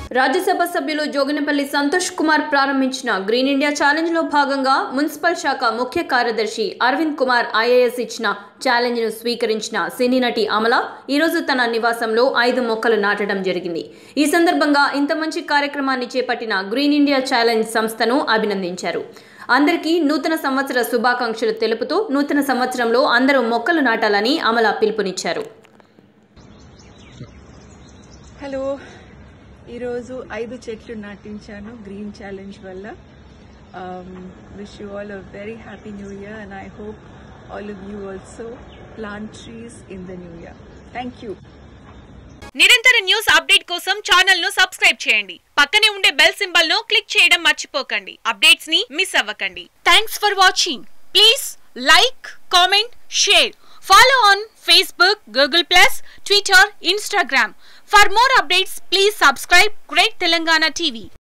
రాజ్యసభ సభ్యులు జోగినపల్లి సంతోష్ కుమార్ ప్రారంభించిన green India challenge లో భాగంగా మున్సిపల్ శాఖ ముఖ్య కార్యదర్శి అరవింద్ కుమార్ ఐఏఎస్ ఇచ్చిన ఛాలెంజ్ ను స్వీకరించిన సినీ నటి అమల ఈరోజు తన నివాసంలో ఐదు మొక్కలు నాటడం జరిగింది ఈ సందర్భంగా ఇంత మంచి కార్యక్రమాన్ని చేపట్టిన గ్రీన్ ఇండియా ఛాలెంజ్ సంస్థను అభినందించారు అందరికీ నూతన సంవత్సర శుభాకాంక్షలు తెలుపుతూ నూతన సంవత్సరంలో అందరూ మొక్కలు నాటాలని అమల పిలుపునిచ్చారు హలో ఈరోజు ఐదు చెట్లు నాటించాను గ్రీన్ ఛాలెంజ్ వల్ల wish you all a very happy new year and I hope all of you also plant trees in the new year thank you నిరంతర న్యూస్ అప్డేట్ కోసం ఛానల్ ను సబ్స్క్రైబ్ చేయండి పక్కనే ఉండే బెల్ సింబల్ ను click చేయడం మర్చిపోకండి అప్డేట్స్ ని మిస్ అవ్వకండి thanks for watching please like comment share follow on Facebook Google plus Twitter Instagram for more updates please subscribe great Telangana TV